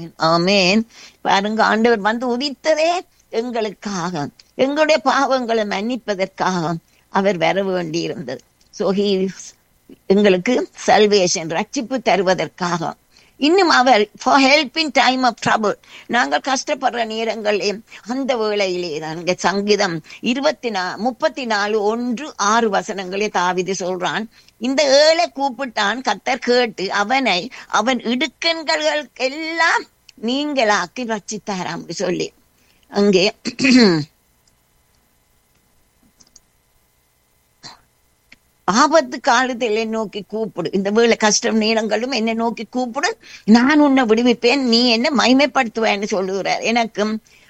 ஆமென் ஆமென் பாருங்க ஆண்டவர் வந்து உதித்ததே எங்களுக்காக எங்களுடைய பாவங்களை மன்னிப்பதற்காக அவர் வர வேண்டி இருந்தது சோ ஹி எங்களுக்கு சல்வேஷன் ரட்சிப்பு தருவதற்காக இன்னும் அவர் for help in time of trouble நாங்கள் கஷ்டப்படுற நேரங்களே அந்த வேளையிலே தான் இங்க சங்கீதம் இருபத்தி நா முப்பத்தி நாலு ஒன்று ஆறு வசனங்களே தாவிது சொல்றான் இந்த ஏழை கூப்பிட்டான் கத்தர் கேட்டு அவனை அவன் இடுக்கண்கள் எல்லாம் நீங்களாக்கி ரச்சித்தாராம் சொல்லி அங்கே ஆபத்து காலத்தில் என்னை நோக்கி கூப்பிடு இந்த வேலை கஷ்டம் நீளங்களும் என்னை நோக்கி கூப்பிடு நான் உன்னை விடுவிப்பேன் நீ என்ன மைமைப்படுத்துவேன்னு சொல்லுகிறார் எனக்கும்